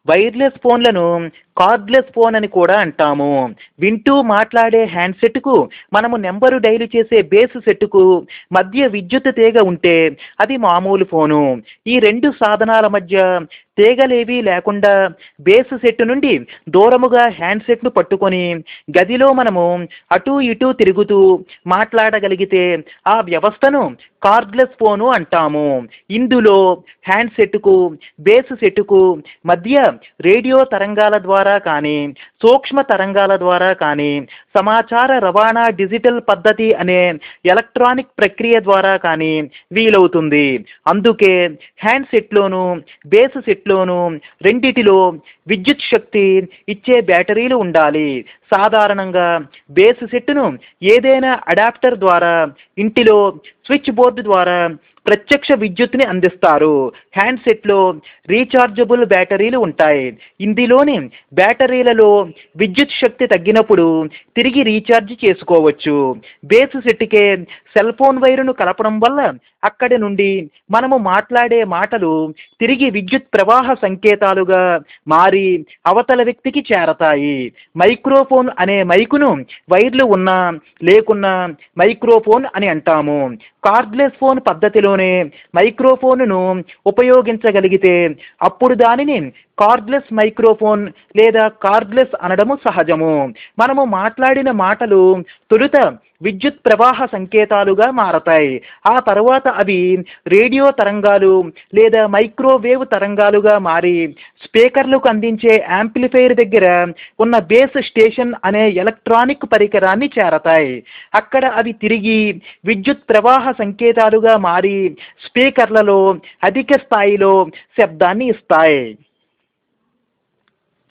wireless ఫోన్లను cardless phone అని కూడా అంటాము వింటూ మాట్లాడే హ్యాండ్సెట్కు మనము నెంబరు డైల్ చేసే బేస్ సెట్కు మధ్య విద్యుత్ తీగ ఉంటే అది మామూలు ఫోను ఈ రెండు సాధనాల మధ్య తీగలేవీ లేకుండా బేస్ సెట్ నుండి దూరముగా హ్యాండ్సెట్ను పట్టుకొని గదిలో మనము అటు ఇటు తిరుగుతూ మాట్లాడగలిగితే ఆ వ్యవస్థను కార్డ్లెస్ ఫోను అంటాము ఇందులో హ్యాండ్సెట్కు బేస్ సెట్కు మధ్య రేడియో తరంగాల ద్వారా కానీ సూక్ష్మ తరంగాల ద్వారా కానీ సమాచార రవాణా డిజిటల్ పద్ధతి అనే ఎలక్ట్రానిక్ ప్రక్రియ ద్వారా కానీ వీలవుతుంది అందుకే హ్యాండ్సెట్లోను బేస్ సెట్లోను రెండిటిలో విద్యుత్ శక్తి ఇచ్చే బ్యాటరీలు ఉండాలి సాధారణంగా బేస్ సెట్ను ఏదైనా అడాప్టర్ ద్వారా ఇంటిలో స్విచ్ బోర్డు ద్వారా ప్రత్యక్ష విద్యుత్తుని అందిస్తారు హ్యాండ్సెట్లో రీఛార్జబుల్ బ్యాటరీలు ఉంటాయి ఇందులోని బ్యాటరీలలో విద్యుత్ శక్తి తగ్గినప్పుడు తిరిగి రీఛార్జ్ చేసుకోవచ్చు బేస్ సెట్కే సెల్ ఫోన్ వైరును కలపడం వల్ల అక్కడి నుండి మనము మాట్లాడే మాటలు తిరిగి విద్యుత్ ప్రవాహ సంకేతాలుగా మారి అవతల వ్యక్తికి చేరతాయి మైక్రోఫోన్ అనే మైకును వైర్లు ఉన్నా లేకున్నా మైక్రోఫోన్ అని అంటాము కార్డ్లెస్ ఫోన్ పద్ధతిలోనే మైక్రోఫోన్ను ఉపయోగించగలిగితే అప్పుడు దానిని కార్డ్లెస్ మైక్రోఫోన్ లేదా కార్డ్లెస్ అనడము సహజము మనము మాట్లాడిన మాటలు తొలుత విద్యుత్ ప్రవాహ సంకేతాలుగా మారతాయి ఆ తర్వాత అవి రేడియో తరంగాలు లేదా మైక్రోవేవ్ తరంగాలుగా మారి స్పీకర్లకు అందించే యాంప్లిఫైర్ దగ్గర ఉన్న బేస్ స్టేషన్ అనే ఎలక్ట్రానిక్ పరికరాన్ని చేరతాయి అక్కడ అవి తిరిగి విద్యుత్ ప్రవాహ సంకేతాలుగా మారి స్పీకర్లలో అధిక స్థాయిలో శబ్దాన్ని ఇస్తాయి